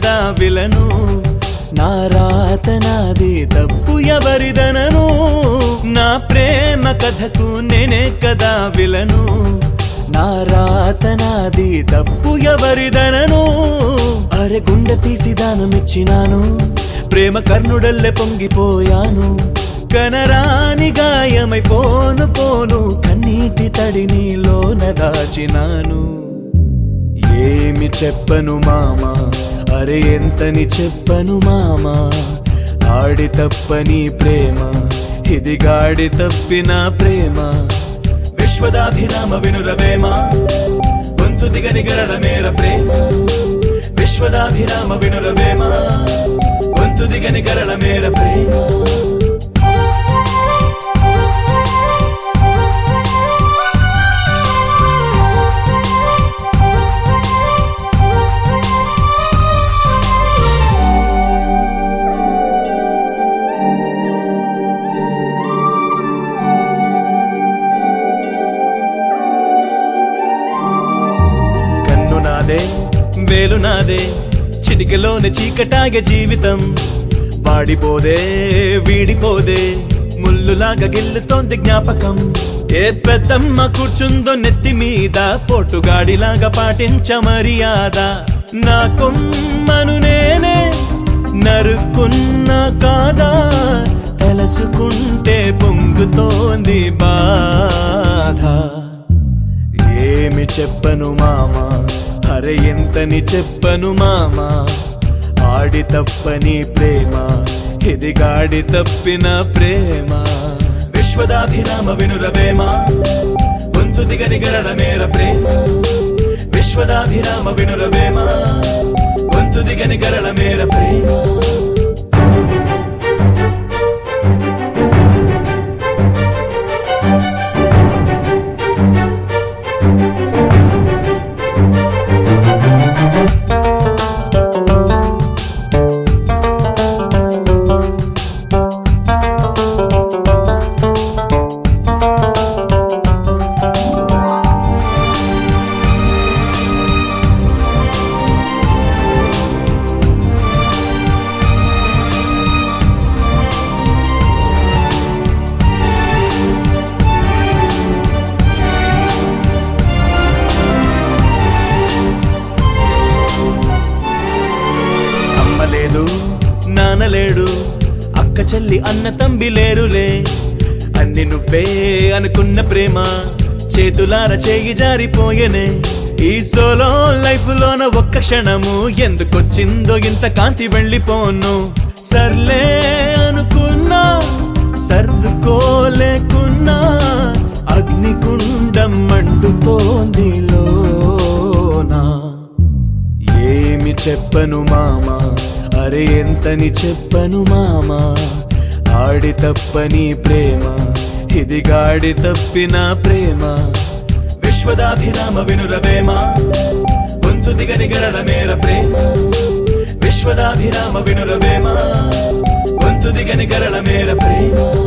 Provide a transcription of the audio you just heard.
కదా విలను నా రాత నాది తప్పు ఎవరిదనను నా ప్రేమ కథకు నేనే కదా విలను నా రాత నాది తప్పు ఎవరిదనను అరె గుండె తీసి దానమిచ్చినాను ప్రేమ కర్ణుడల్లె పొంగిపోయాను కనరాని గాయమై పోను పోను కన్నీటి తడి నీలోన దాచినాను ఏమి చెప్పను మామా అరే ఎంతని చెప్పను మామా ఆడి తప్పని ప్రేమ ఇది గాడి తప్పిన ప్రేమ విశ్వదాభిరామ వినురవేమ గొంతు దిగని గరడ మేర ప్రేమ విశ్వదాభిరామ వినురవేమ గొంతు దిగని గరడ మేర ప్రేమ కన్ను నాదే వేలు నాదే చిటికలోని చీకటాగే జీవితం వాడిపోదే వీడిపోదే ముల్లులాగా గిల్లుతోంది జ్ఞాపకం ఏ పెద్దమ్మ కూర్చుందో నెత్తి మీద పొట్టుగాడిలాగా పాటించ మర్యాద నా కొమ్మను నేనే నరుక్కున్నా కాదా తలచుకుంటే పొంగుతోంది బాధ ఏమి చెప్పను మామా అరే ఎంతని చెప్పను మామా ఆడి తప్పని ప్రేమ ఇది గాడి తప్పిన ప్రేమ విశ్వదాభిరామ వినురవేమ గొంతు దిగని గరడ మేర ప్రేమ విశ్వదాభిరామ వినురవేమ గొంతు దిగని గరడ మేర ప్రేమ అమ్మ లేదు నాన్న లేడు అక్క చెల్లి అన్న తంబి లేరులే అన్ని నువ్వే అనుకున్న ప్రేమ చేతులార చేయి జారిపోయెనే ఈ సోలో లైఫ్ లోన ఒక్క క్షణము ఎందుకొచ్చిందో ఇంత కాంతి వెళ్ళిపోను సర్లే అనుకున్నా సర్దుకోలేకున్నా అగ్నికుండం మండుతోంది లోనా ఏమి చెప్పను మామా అరే ఎంతని చెప్పను మామా ఆడి తప్పని ప్రేమ ఇది గాడి తప్పిన ప్రేమ విశ్వదాభిరామ వినురవేమ గొంతు దిగని గరడ మేర ప్రేమ విశ్వదాభిరామ వినురవేమ గొంతు దిగని గరడ మేర ప్రేమ